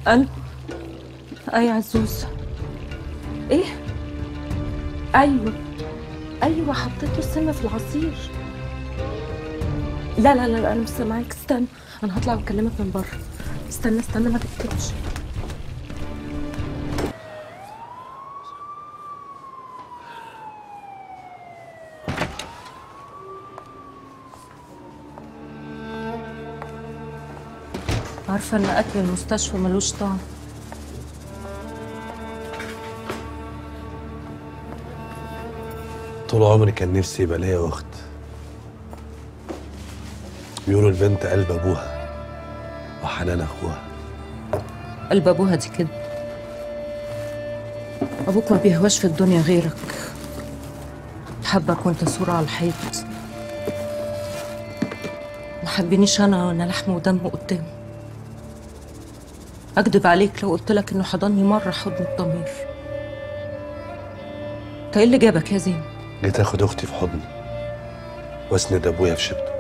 أنا أي عزوز إيه؟ أيوه أيوه حطيته السم في العصير لا لا لا لا، أنا مش سامعاك استنى أنا هطلع وأكلمك من بره استنى استنى ما تكتبش عارفة إن أكل المستشفى ملوش طعم طول عمري كان نفسي يبقى ليا اخت بيقولوا البنت قلب ابوها وحنان اخوها قلب أبوها دي كده أبوك ما بيهواش في الدنيا غيرك حبك وأنت صورة على الحيط ما حبنيش أنا وأنا لحم ودم قدامه أكدب عليك لو قلت لك إنه حضني مرة حضن الضمير أنت إيه اللي جابك يا زين؟ جيت اخد اختي في حضني واسند ابويا في شبته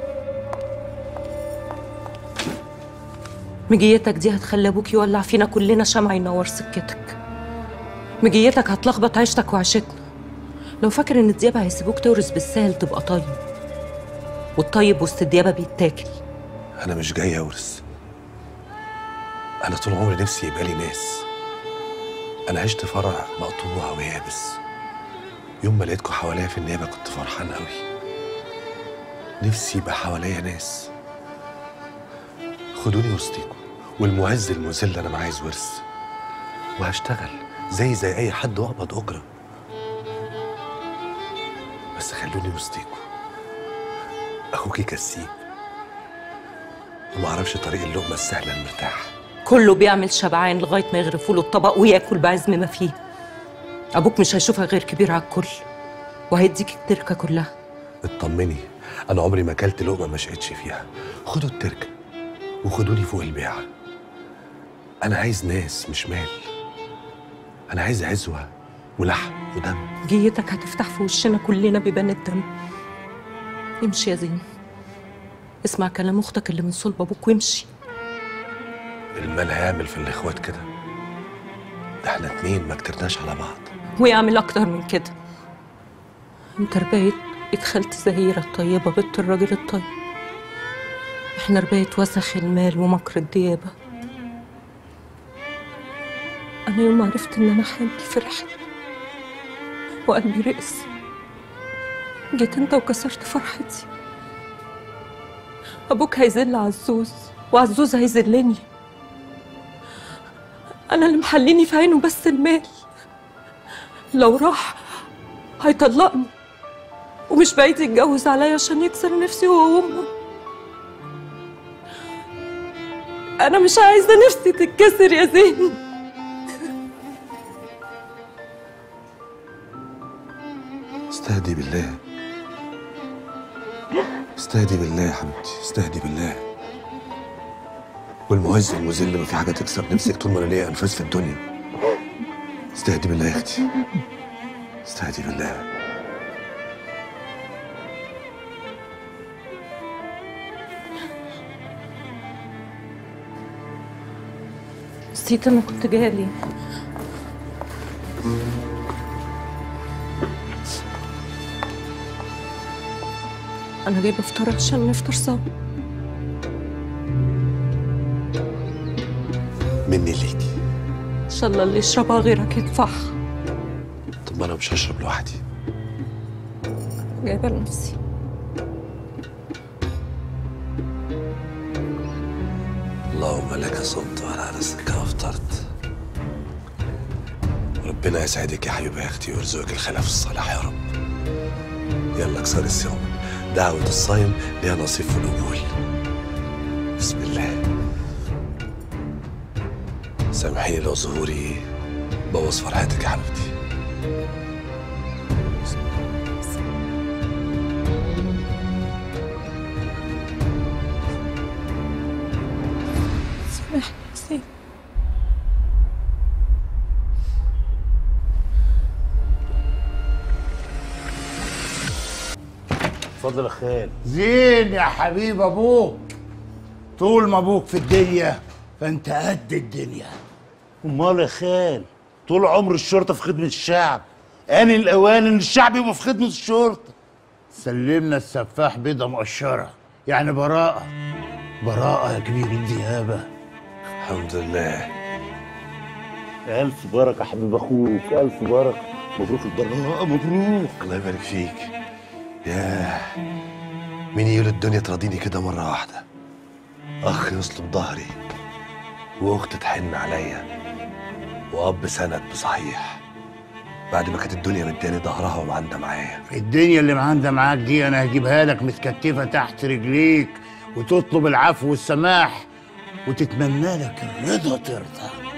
مجيتك دي هتخلي ابوك يولع فينا كلنا شمع ينور سكتك مجيتك هتلخبط عيشتك وعيشتنا لو فاكر ان الديابه هيسيبوك تورث بالسهل تبقى طيب والطيب وسط الديابه بيتاكل انا مش جاي اورث انا طول عمري نفسي يبقى لي ناس انا عشت فرع مقطوع ويابس يوم ما لقيتكم حواليا في النيابه كنت فرحان قوي نفسي يبقى حواليا ناس خدوني وسطيكم والمعز المذل انا ما عايز ورث وهشتغل زي زي اي حد واقبض اجره بس خلوني وسطيكم اخوكي كسيب وما اعرفش طريق اللقمه السهله المرتاح كله بيعمل شبعان لغايه ما يغرفوا له الطبق وياكل بعزم ما فيه ابوك مش هيشوفها غير كبير على الكل وهيديك التركه كلها اطمني انا عمري ما اكلت لقمه ما شقتش فيها خدوا التركه وخدوني فوق البيعه انا عايز ناس مش مال انا عايز عزوه ولحم ودم جيتك هتفتح في وشنا كلنا بيبان الدم امشي يا زين اسمع كلام اختك اللي من صلب ابوك وامشي المال هيعمل في الاخوات كده ده احنا اتنين ما كترناش على بعض ويعمل اكتر من كده انت رباية بيت خالتي زهيرة الطيبة بنت الراجل الطيب احنا رباية وسخ المال ومكر الديابة انا يوم ما عرفت ان انا حامل فرحت وقلبي رقص جيت انت وكسرت فرحتي ابوك هيذل عزوز وعزوز هيذلني انا اللي محليني في عينه بس المال لو راح هيطلقني ومش بعيد يتجوز عليا عشان يكسر نفسي هو وامه انا مش عايزه نفسي تتكسر يا زين استهدي بالله استهدي بالله يا حبيبتي استهدي بالله والمعز المذل ما في حاجه تكسر نفسك طول ما انا ليا انفاس في الدنيا استهدي بالله يا اختي استهدي بالله نسيت انا كنت جايه ليه انا جايبه فطار عشان نفطر سوا مني ليكي ان شاء الله اللي يشربها غيرك يدفعها طب ما انا مش هشرب لوحدي جايبه لنفسي اللهم لك صمت وعلى رزقك افطرت ربنا يسعدك يا حبيبه يا اختي ويرزقك الخلاف الصالح يا رب يلا كسر الصيام دعوة الصايم ليها نصيب في القبول بسم الله سامحيني لو ظهوري بوظ فرحتك يا حبيبتي سامحني يا زين اتفضل يا خال زين يا حبيب ابوك طول ما ابوك في الدنيا فانت قد الدنيا امال يا خال طول عمر الشرطه في خدمه الشعب ان الاوان ان الشعب يبقى في خدمه الشرطه سلمنا السفاح بيضة مقشرة يعني براءة براءة يا كبير الديابة الحمد لله الف بركه يا حبيب اخوك الف بركه مبروك البراءه مبروك الله يبارك فيك ياه مين يقول الدنيا تراضيني كده مرة واحدة أخ يصلب ظهري وأخت تحن عليا وأب سند بصحيح بعد ما كانت الدنيا مداني ظهرها ومعندة معايا الدنيا اللي معاندة معاك دي أنا هجيبها لك متكتفة تحت رجليك وتطلب العفو والسماح وتتمنى لك الرضا ترضى